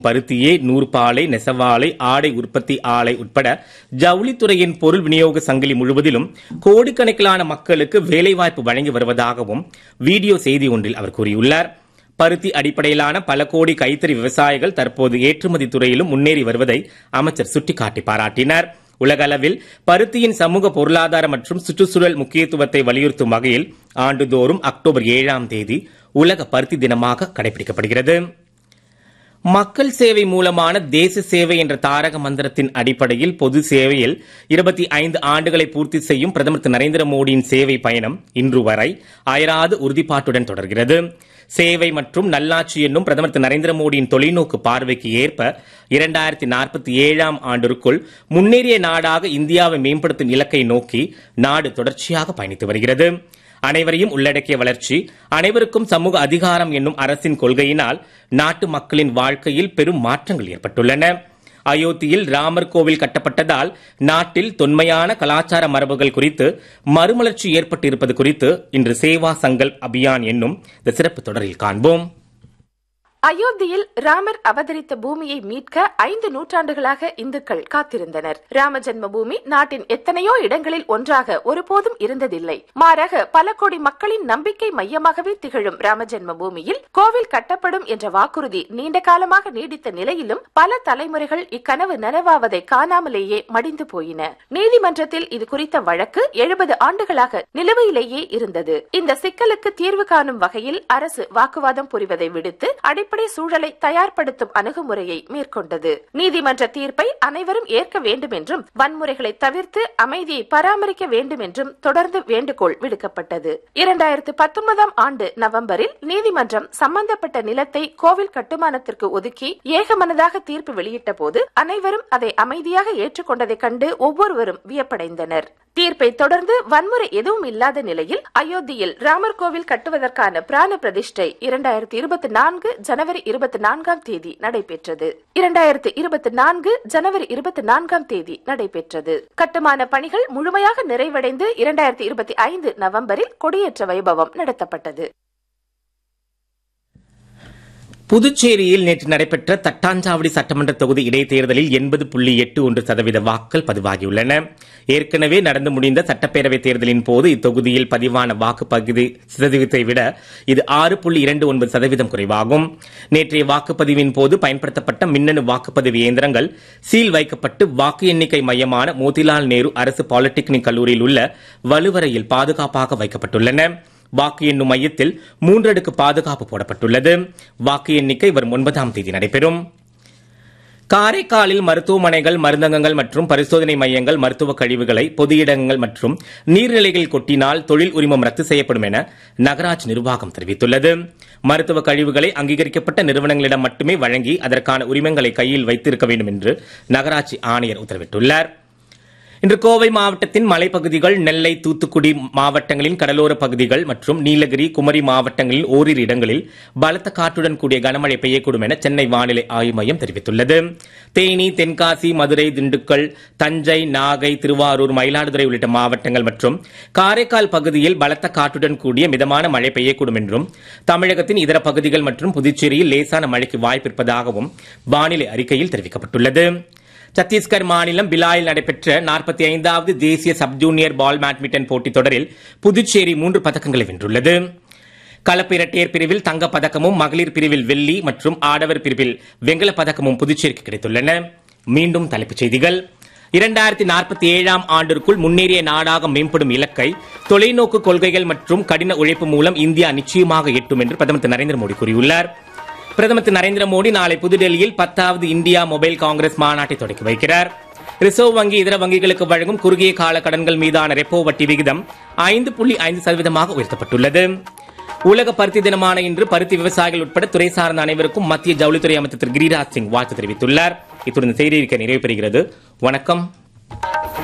பருத்தியே நூற்பாலை நெசவாலை ஆடை உற்பத்தி ஆலை உட்பட ஜவுளித்துறையின் பொருள் விநியோக சங்கிலி முழுவதிலும் கோடிக்கணக்கிலான மக்களுக்கு வேலைவாய்ப்பு வழங்கி வருவதாகவும் வீடியோ செய்தி ஒன்றில் அவர் கூறியுள்ளார் பருத்தி அடிப்படையிலான பல கோடி கைத்தறி விவசாயிகள் தற்போது ஏற்றுமதி துறையிலும் முன்னேறி வருவதை அமைச்சர் சுட்டிக்காட்டி பாராட்டினார் உலக அளவில் பருத்தியின் சமூக பொருளாதார மற்றும் சுற்றுச்சூழல் முக்கியத்துவத்தை வலியுறுத்தும் வகையில் ஆண்டுதோறும் அக்டோபர் ஏழாம் தேதி உலக பருத்தி தினமாக கடைபிடிக்கப்படுகிறது மக்கள் சேவை மூலமான தேச சேவை என்ற தாரக மந்திரத்தின் அடிப்படையில் பொது சேவையில் இருபத்தி ஐந்து ஆண்டுகளை பூர்த்தி செய்யும் பிரதமர் திரு நரேந்திர மோடியின் சேவை பயணம் இன்று வரை அயராது உறுதிப்பாட்டுடன் தொடர்கிறது சேவை மற்றும் நல்லாட்சி என்னும் பிரதமர் திரு நரேந்திர மோடியின் தொலைநோக்கு பார்வைக்கு ஏற்ப இரண்டாயிரத்தி நாற்பத்தி ஏழாம் ஆண்டிற்குள் முன்னேறிய நாடாக இந்தியாவை மேம்படுத்தும் இலக்கை நோக்கி நாடு தொடர்ச்சியாக பயணித்து வருகிறது அனைவரையும் உள்ளடக்கிய வளர்ச்சி அனைவருக்கும் சமூக அதிகாரம் என்னும் அரசின் கொள்கையினால் நாட்டு மக்களின் வாழ்க்கையில் பெரும் மாற்றங்கள் ஏற்பட்டுள்ளன அயோத்தியில் ராமர் கோவில் கட்டப்பட்டதால் நாட்டில் தொன்மையான கலாச்சார மரபுகள் குறித்து மறுமலர்ச்சி ஏற்பட்டிருப்பது குறித்து இன்று சேவா சங்கல்ப் அபியான் என்னும் இந்த சிறப்பு தொடரில் காண்போம் அயோத்தியில் ராமர் அவதரித்த பூமியை மீட்க ஐந்து நூற்றாண்டுகளாக இந்துக்கள் காத்திருந்தனர் ராம ஜென்ம பூமி நாட்டின் எத்தனையோ இடங்களில் ஒன்றாக ஒருபோதும் இருந்ததில்லை மாறாக பல கோடி மக்களின் நம்பிக்கை மையமாகவே திகழும் ராம ஜென்ம பூமியில் கோவில் கட்டப்படும் என்ற வாக்குறுதி நீண்ட காலமாக நீடித்த நிலையிலும் பல தலைமுறைகள் இக்கனவு நனவாவதை காணாமலேயே மடிந்து போயின நீதிமன்றத்தில் இது குறித்த வழக்கு எழுபது ஆண்டுகளாக நிலுவையிலேயே இருந்தது இந்த சிக்கலுக்கு தீர்வு காணும் வகையில் அரசு வாக்குவாதம் புரிவதை விடுத்து அடிப்படை சூழலை தயார்படுத்தும் அணுகுமுறையை மேற்கொண்டது நீதிமன்ற தீர்ப்பை அனைவரும் ஏற்க வேண்டும் என்றும் வன்முறைகளை தவிர்த்து அமைதியை பராமரிக்க வேண்டும் என்றும் தொடர்ந்து வேண்டுகோள் விடுக்கப்பட்டது இரண்டாயிரத்து பத்தொன்பதாம் ஆண்டு நவம்பரில் நீதிமன்றம் சம்பந்தப்பட்ட நிலத்தை கோவில் கட்டுமானத்திற்கு ஒதுக்கி ஏகமனதாக தீர்ப்பு வெளியிட்ட போது அனைவரும் அதை அமைதியாக ஏற்றுக்கொண்டதைக் கண்டு ஒவ்வொருவரும் வியப்படைந்தனர் தீர்ப்பை தொடர்ந்து வன்முறை எதுவும் இல்லாத நிலையில் அயோத்தியில் ராமர் கோவில் கட்டுவதற்கான பிராண பிரதிஷ்டை இரண்டாயிரத்தி இருபத்தி நான்கு ஜனவரி இருபத்தி நான்காம் தேதி நடைபெற்றது இரண்டாயிரத்தி இருபத்தி நான்கு ஜனவரி இருபத்தி நான்காம் தேதி நடைபெற்றது கட்டுமான பணிகள் முழுமையாக நிறைவடைந்து இரண்டாயிரத்தி இருபத்தி ஐந்து நவம்பரில் கொடியேற்ற வைபவம் நடத்தப்பட்டது புதுச்சேரியில் நேற்று நடைபெற்ற தட்டாஞ்சாவடி சட்டமன்ற தொகுதி இடைத்தேர்தலில் எண்பது புள்ளி எட்டு ஒன்று சதவீத வாக்குகள் பதிவாகியுள்ளன ஏற்கனவே நடந்து முடிந்த சட்டப்பேரவைத் தேர்தலின் போது இத்தொகுதியில் பதிவான வாக்குப்பதிவு சதவீதத்தை விட இது ஆறு புள்ளி இரண்டு ஒன்பது சதவீதம் குறைவாகும் நேற்றைய வாக்குப்பதிவின் போது பயன்படுத்தப்பட்ட மின்னணு வாக்குப்பதிவு இயந்திரங்கள் சீல் வைக்கப்பட்டு வாக்கு எண்ணிக்கை மையமான மோதிலால் நேரு அரசு பாலிடெக்னிக் கல்லூரியில் உள்ள வலுவறையில் பாதுகாப்பாக வைக்கப்பட்டுள்ளன வாக்கு எண்ணும் மையத்தில் மூன்றடுக்கு பாதுகாப்பு போடப்பட்டுள்ளது வாக்கு எண்ணிக்கை வரும் ஒன்பதாம் தேதி நடைபெறும் காரைக்காலில் மருத்துவமனைகள் மருந்தகங்கள் மற்றும் பரிசோதனை மையங்கள் மருத்துவ கழிவுகளை பொது இடங்கள் மற்றும் நீர்நிலைகளில் கொட்டினால் தொழில் உரிமம் ரத்து செய்யப்படும் என நகராட்சி நிர்வாகம் தெரிவித்துள்ளது மருத்துவ கழிவுகளை அங்கீகரிக்கப்பட்ட நிறுவனங்களிடம் மட்டுமே வழங்கி அதற்கான உரிமங்களை கையில் வைத்திருக்க வேண்டும் என்று நகராட்சி ஆணையர் உத்தரவிட்டுள்ளார் இன்று கோவை மாவட்டத்தின் மலைப்பகுதிகள் நெல்லை தூத்துக்குடி மாவட்டங்களின் கடலோர பகுதிகள் மற்றும் நீலகிரி குமரி மாவட்டங்களில் ஓரிரு இடங்களில் பலத்த காற்றுடன் கூடிய கனமழை பெய்யக்கூடும் என சென்னை வானிலை ஆய்வு மையம் தெரிவித்துள்ளது தேனி தென்காசி மதுரை திண்டுக்கல் தஞ்சை நாகை திருவாரூர் மயிலாடுதுறை உள்ளிட்ட மாவட்டங்கள் மற்றும் காரைக்கால் பகுதியில் பலத்த காற்றுடன் கூடிய மிதமான மழை பெய்யக்கூடும் என்றும் தமிழகத்தின் இதர பகுதிகள் மற்றும் புதுச்சேரியில் லேசான மழைக்கு வாய்ப்பிருப்பதாகவும் வானிலை அறிக்கையில் தெரிவிக்கப்பட்டுள்ளது சத்தீஸ்கர் மாநிலம் பிலாயில் நடைபெற்ற நாற்பத்தி ஐந்தாவது தேசிய சப் ஜூனியர் பால் பேட்மிண்டன் போட்டித் தொடரில் புதுச்சேரி மூன்று பதக்கங்களை வென்றுள்ளது கலப்பு இரட்டையர் பிரிவில் தங்கப் பதக்கமும் மகளிர் பிரிவில் வெள்ளி மற்றும் ஆடவர் பிரிவில் வெண்கலப் பதக்கமும் புதுச்சேரிக்கு கிடைத்துள்ளன மீண்டும் தலைப்புச் செய்திகள் இரண்டாயிரத்தி நாற்பத்தி ஏழாம் ஆண்டிற்குள் முன்னேறிய நாடாக மேம்படும் இலக்கை தொலைநோக்கு கொள்கைகள் மற்றும் கடின உழைப்பு மூலம் இந்தியா நிச்சயமாக எட்டும் என்று பிரதமர் திரு நரேந்திர மோடி கூறியுள்ளார் பிரதமர் திரு நரேந்திர மோடி நாளை புதுடெல்லியில் பத்தாவது இந்தியா மொபைல் காங்கிரஸ் மாநாட்டை தொடங்கி வைக்கிறார் ரிசர்வ் வங்கி இதர வங்கிகளுக்கு வழங்கும் குறுகிய கால கடன்கள் மீதான ரெப்போ வட்டி விகிதம் ஐந்து புள்ளி ஐந்து சதவீதமாக உயர்த்தப்பட்டுள்ளது உலக பருத்தி தினமான இன்று பருத்தி விவசாயிகள் உட்பட துறை சார்ந்த அனைவருக்கும் மத்திய ஜவுளித்துறை அமைச்சர் திரு கிரிராஜ் சிங் வாழ்த்து தெரிவித்துள்ளார் இத்துடன் செய்தி நிறைவு பெறுகிறது வணக்கம்